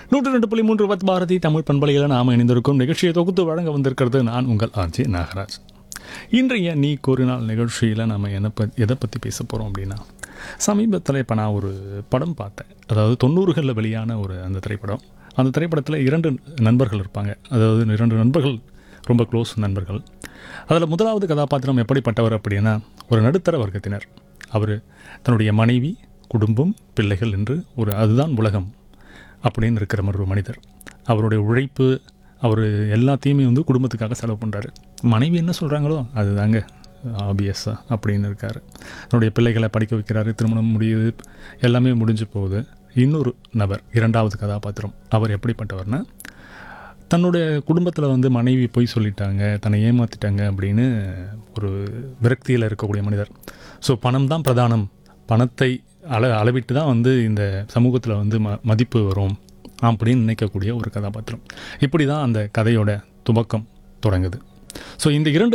நூற்றி ரெண்டு புள்ளி மூன்று பத்து பாரதி தமிழ் பண்பலையில் நாம் இணைந்திருக்கும் நிகழ்ச்சியை தொகுத்து வழங்க வந்திருக்கிறது நான் உங்கள் ஆர்ஜி நாகராஜ் இன்றைய நீ கூறினால் நிகழ்ச்சியில் நம்ம என்ன ப எதை பற்றி பேச போகிறோம் அப்படின்னா சமீபத்தில் இப்போ நான் ஒரு படம் பார்த்தேன் அதாவது தொண்ணூறுகளில் வெளியான ஒரு அந்த திரைப்படம் அந்த திரைப்படத்தில் இரண்டு நண்பர்கள் இருப்பாங்க அதாவது இரண்டு நண்பர்கள் ரொம்ப க்ளோஸ் நண்பர்கள் அதில் முதலாவது கதாபாத்திரம் எப்படிப்பட்டவர் அப்படின்னா ஒரு நடுத்தர வர்க்கத்தினர் அவர் தன்னுடைய மனைவி குடும்பம் பிள்ளைகள் என்று ஒரு அதுதான் உலகம் அப்படின்னு இருக்கிற ஒரு மனிதர் அவருடைய உழைப்பு அவர் எல்லாத்தையுமே வந்து குடும்பத்துக்காக செலவு பண்ணுறாரு மனைவி என்ன சொல்கிறாங்களோ அதுதாங்க ஆபியஸாக அப்படின்னு இருக்கார் தன்னுடைய பிள்ளைகளை படிக்க வைக்கிறாரு திருமணம் முடியுது எல்லாமே முடிஞ்சு போகுது இன்னொரு நபர் இரண்டாவது கதாபாத்திரம் அவர் எப்படிப்பட்டவர்னா தன்னுடைய குடும்பத்தில் வந்து மனைவி பொய் சொல்லிட்டாங்க தன்னை ஏமாற்றிட்டாங்க அப்படின்னு ஒரு விரக்தியில் இருக்கக்கூடிய மனிதர் ஸோ பணம் தான் பிரதானம் பணத்தை அள அளவிட்டு தான் வந்து இந்த சமூகத்தில் வந்து ம மதிப்பு வரும் அப்படின்னு நினைக்கக்கூடிய ஒரு கதாபாத்திரம் இப்படி தான் அந்த கதையோட துவக்கம் தொடங்குது ஸோ இந்த இரண்டு